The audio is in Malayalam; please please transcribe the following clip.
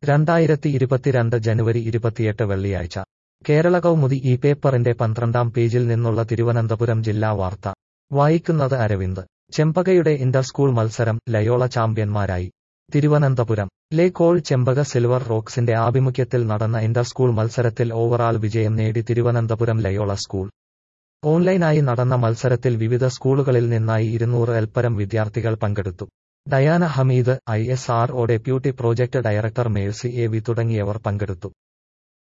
രണ്ടായിരത്തി ഇരുപത്തിരണ്ട് ജനുവരി ഇരുപത്തിയെട്ട് വെള്ളിയാഴ്ച കേരള കൗമുദി ഈ പേപ്പറിന്റെ പന്ത്രണ്ടാം പേജിൽ നിന്നുള്ള തിരുവനന്തപുരം ജില്ലാ വാർത്ത വായിക്കുന്നത് അരവിന്ദ് ചെമ്പകയുടെ ഇന്റർ സ്കൂൾ മത്സരം ലയോള ചാമ്പ്യന്മാരായി തിരുവനന്തപുരം ലേ കോൾ ചെമ്പക സിൽവർ റോക്സിന്റെ ആഭിമുഖ്യത്തിൽ നടന്ന ഇന്റർ സ്കൂൾ മത്സരത്തിൽ ഓവറാൾ വിജയം നേടി തിരുവനന്തപുരം ലയോള സ്കൂൾ ഓൺലൈനായി നടന്ന മത്സരത്തിൽ വിവിധ സ്കൂളുകളിൽ നിന്നായി ഇരുന്നൂറ് എൽപ്പരം വിദ്യാർത്ഥികൾ പങ്കെടുത്തു Diana Hameed I S R O deputy project director Mercy A V തുടങ്ങിയവർ പങ്കെടുത്തു